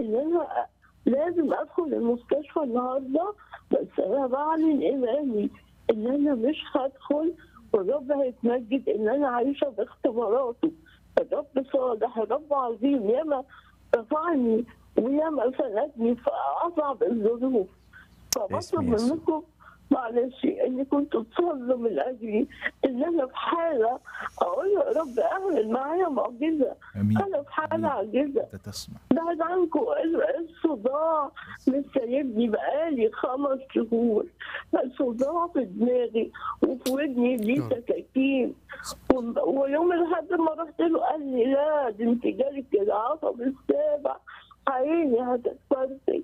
ان انا لازم ادخل المستشفى النهارده بس انا بعلن ايماني ان انا مش هدخل والرب هيتمجد ان انا عايشه باختباراته الرب صالح الرب عظيم ياما رفعني وياما سندني في اصعب الظروف فبطلب اسم يسوع. منكم معلش ان كنتوا تصلوا من اجلي ان انا في حاله اقول يا رب اعمل معايا معجزه امين انا في حاله آمين. عاجزه انت تسمع بعد عنكم الصداع مش سايبني بقالي خمس شهور الصداع في دماغي وفي ودني دي سكاكين و- ويوم الحد ما رحت له قال لي لا دي انت جالك العصب السابع عيني هتتفرتك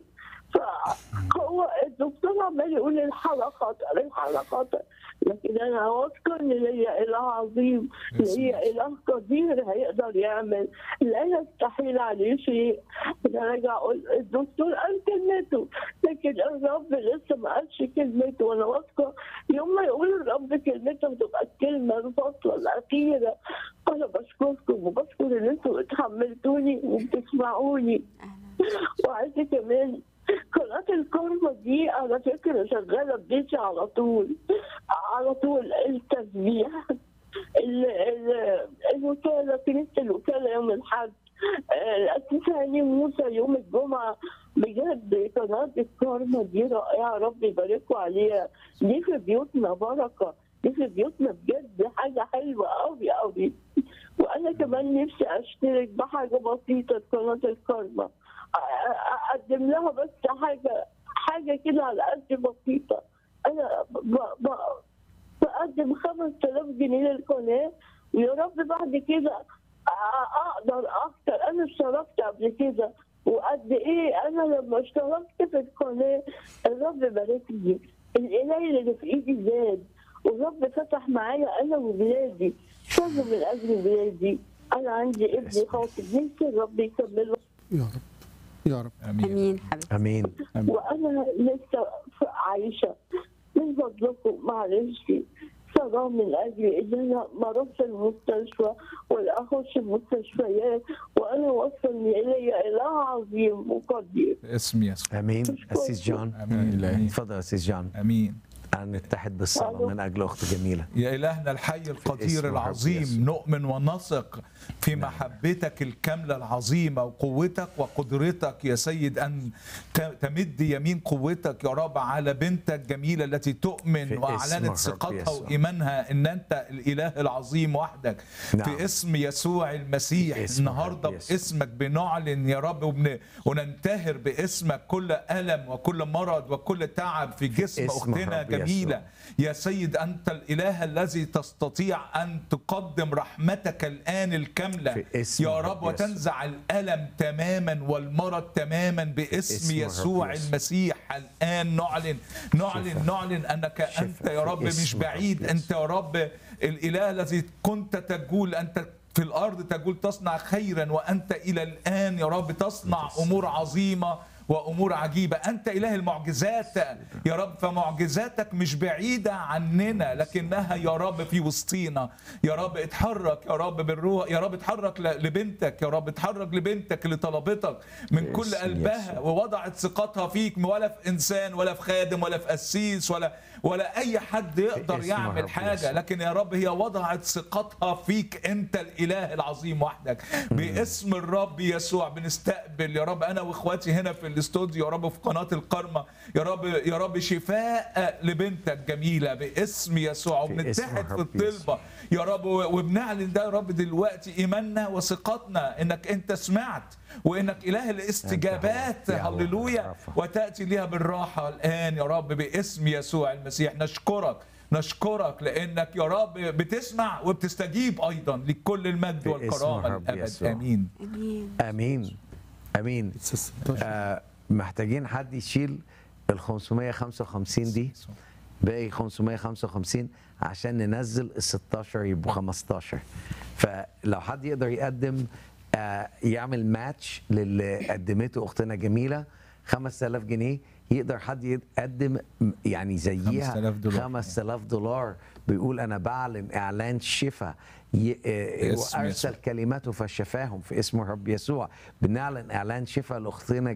فهو الدكتور عمال يقول الحالة خطر الحالة خطر لكن انا واثقه ان ليا اله عظيم ليا اله قدير هيقدر يعمل لا يستحيل عليه شيء انا راجع اقول الدكتور قال كلمته لكن الرب لسه ما قالش كلمته وانا واثقه يوم ما يقول الرب كلمته تبقى الكلمه الفاصله الاخيره انا بشكركم وبشكر ان انتوا اتحملتوني وبتسمعوني وعايزه كمان قناة الكرمة دي على فكرة شغالة ببيتي على طول على طول التسبيح ال- ال- الوكالة كنيسة الوكالة يوم الحد آه، الأسيس هاني موسى يوم الجمعة بجد قناة الكرمة دي رائعة رب يباركوا عليها دي في بيوتنا بركة دي في بيوتنا بجد حاجة حلوة أوي أوي وأنا كمان نفسي أشترك بحاجة بسيطة في قناة الكرمة أ- أ- أقدم لها بس حاجة حاجة كده على قد بسيطة أنا ب... ب... بقدم 5000 جنيه للقناة ويا رب بعد كده أ- اقدر اكتر انا اشتركت قبل كده وقد ايه انا لما اشتركت في القناه الرب بارك لي الاله اللي في ايدي زاد والرب فتح معايا انا وولادي صلوا من اجل ولادي انا عندي ابني خاطب نفسي الرب يكمله يا رب يا رب امين امين حبيبتي امين وانا لسه عايشه من فضلكم معلش صلاة من اجلي ان انا ما اروحش المستشفى ولا اخش المستشفيات وانا واثقه ان ليا اله عظيم وقدير باسم يسوع امين اسيس جون امين امين اتفضل يا اسيس جون امين نتحد بالصلاه من اجل اخت جميله يا إلهنا الحي اسم القدير الرب العظيم يسوع. نؤمن ونثق في محبتك الكاملة العظيمة وقوتك وقدرتك يا سيد أن ت- تمد يمين قوتك يا رب على بنتك الجميلة التي في تؤمن اسم وأعلنت الرب ثقتها يسوع. وإيمانها أن أنت الإله العظيم وحدك نعم. في اسم يسوع المسيح في اسم النهاردة الرب يسوع. باسمك بنعلن يا رب وبن- وننتهر باسمك كل ألم وكل مرض وكل تعب في جسم اسم أختنا الرب يسوع. جميلة يا سيد أنت الإله الذي تستطيع أن تقدم رحمتك الآن الكاملة في اسم يا الرب رب وتنزع الألم تماما والمرض تماما باسم اسم الرب يسوع يسوع. المسيح الآن نعلن نعلن شفاء. نعلن أنك شفاء أنت يا في رب اسم مش الرب بعيد يسوع. أنت يا رب الإله الذي كنت تقول أنت في الأرض تقول تصنع خيرا وأنت إلى الآن يا رب تصنع أمور عظيمة وامور عجيبه انت اله المعجزات يا رب فمعجزاتك مش بعيده عننا لكنها يا رب في وسطينا يا رب اتحرك يا رب بالروح يا رب اتحرك ل- لبنتك يا رب اتحرك لبنتك اللي طلبتك من كل باسم قلبها يسوع. ووضعت ثقتها فيك ولا في انسان ولا في خادم ولا في قسيس ولا ولا اي حد يقدر اسم يعمل الرب حاجه يسوع. لكن يا رب هي وضعت ثقتها فيك انت الاله العظيم وحدك باسم الرب يسوع بنستقبل يا رب انا واخواتي هنا في الاستوديو يا رب في قناه القرمه يا رب يا رب شفاء لبنتك جميله باسم يسوع في اسم وبنتحد في الرب الطلبه يا رب وبنعلن ده يا رب دلوقتي ايماننا وثقتنا انك انت سمعت وانك اله الاستجابات يا الله، هللويا رفع. وتاتي ليها بالراحه الان يا رب باسم يسوع المسيح نشكرك نشكرك لانك يا رب بتسمع وبتستجيب ايضا لكل المجد في اسم والكرامه الرب للابد يسوع. امين امين امين امين آه محتاجين حد يشيل ال 555 دي باقي 555 عشان ننزل ال 16 يبقوا 15 فلو حد يقدر يقدم آه يعمل ماتش للي قدمته اختنا جميله 5000 جنيه يقدر حد يقدم يعني زيها 5000 دولار. 5000 دولار بيقول انا بعلن اعلان شفاء ي- آه، باسم وارسل يسوع. كلماته فشفاهم في اسم الرب يسوع بنعلن اعلان شفاء لاختنا